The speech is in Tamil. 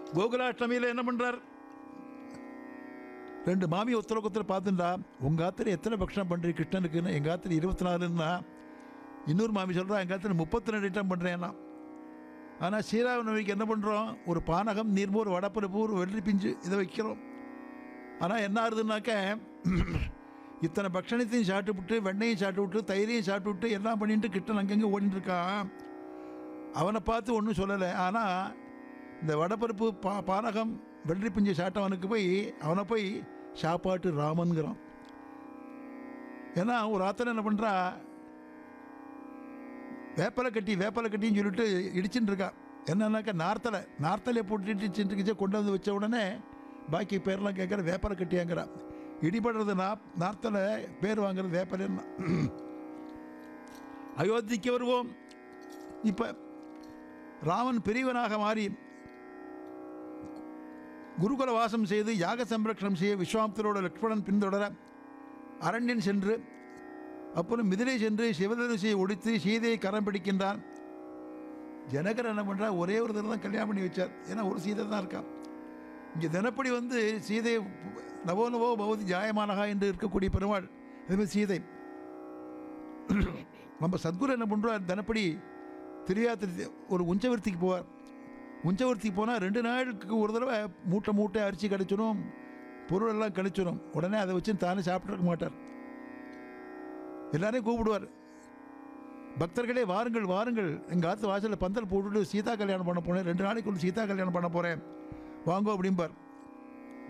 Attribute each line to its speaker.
Speaker 1: கோகுலாஷ்டமியில் என்ன பண்ணுறார் ரெண்டு மாமி ஒருத்தருக்கு ஒருத்தர் பார்த்துட்டா உங்கள் ஆத்துல எத்தனை பக்ஷணம் பண்ணுறீங்க கிருஷ்ணனுக்குன்னு எங்கள் ஆத்துல இருபத்தி நாலுன்னா இன்னொரு மாமி சொல்கிறா எங்கள் ஆத்துல முப்பத்தி ரெண்டு ஐட்டம் பண்ணுறேன்னா ஆனால் ஸ்ரீராமநவமிக்கு என்ன பண்ணுறோம் ஒரு பானகம் நீர்மோர் வடப்பருப்பு ஒரு வெள்ளரி பிஞ்சு இதை வைக்கிறோம் ஆனால் என்ன ஆகுதுன்னாக்க இத்தனை பக்ஷணத்தையும் சாப்பிட்டு விட்டு வெண்ணையும் சாப்பிட்டு விட்டு தயிரையும் சாப்பிட்டு விட்டு எல்லாம் பண்ணிட்டு கிட்ட அங்கங்கே ஓடிட்டு இருக்கான் அவனை பார்த்து ஒன்றும் சொல்லலை ஆனால் இந்த வடப்பருப்பு பா பானகம் வெள்ளரி பிஞ்சு சாப்பிட்டவனுக்கு போய் அவனை போய் சாப்பாட்டு ராமன்கிறான் ஏன்னா ஒரு ஆத்தனை என்ன பண்ணுறா வேப்பலை கட்டி வேப்பலை கட்டின்னு சொல்லிட்டு இடிச்சுட்டு இருக்கா என்னன்னாக்கா நார்த்தலை நார்த்தலையை போட்டு இடிச்சுட்டு இருந்துச்சு கொண்டு வந்து வச்ச உடனே பாக்கி பேர்லாம் கேட்குற வேப்பலை கட்டியாங்கிறா இடிபடுறது நா நார்த்தலை பேர் வாங்குறது வேப்பலைன்னா அயோத்திக்கு வருவோம் இப்போ ராமன் பெரியவனாக மாறி குருகுல வாசம் செய்து யாக சம்ரக்ஷணம் செய்ய விஸ்வாமித்தரோட லக்ஷ்மணன் பின்தொடர அரண்யன் சென்று அப்புறம் மிதிலை சென்று சிவதனுசியை ஒடித்து சீதையை கரம் பிடிக்கின்றான் ஜனகர் என்ன பண்ணுறா ஒரே ஒரு தடவை தான் கல்யாணம் பண்ணி வச்சார் ஏன்னா ஒரு சீதை தான் இருக்கான் இங்கே தினப்படி வந்து சீதை நவோ நவோ பவதி ஜாயமானகா என்று இருக்கக்கூடிய பெருமாள் அதுமாதிரி சீதை நம்ம சத்குரு என்ன பண்ணுறார் தினப்படி திரியாத்திரி ஒரு உஞ்சவர்த்திக்கு போவார் உஞ்சவர்த்திக்கு போனால் ரெண்டு நாளுக்கு ஒரு தடவை மூட்டை மூட்டை அரிசி கிடைச்சிடும் பொருள் எல்லாம் கழிச்சிடும் உடனே அதை வச்சு தானே சாப்பிட்ருக்க மாட்டார் எல்லாரையும் கூப்பிடுவார் பக்தர்களே வாருங்கள் வாருங்கள் எங்கள் ஆத்து வாசலில் பந்தல் போட்டுட்டு சீதா கல்யாணம் பண்ண போனேன் ரெண்டு நாளைக்கு ஒரு சீதா கல்யாணம் பண்ண போகிறேன் வாங்கோ அப்படிம்பார்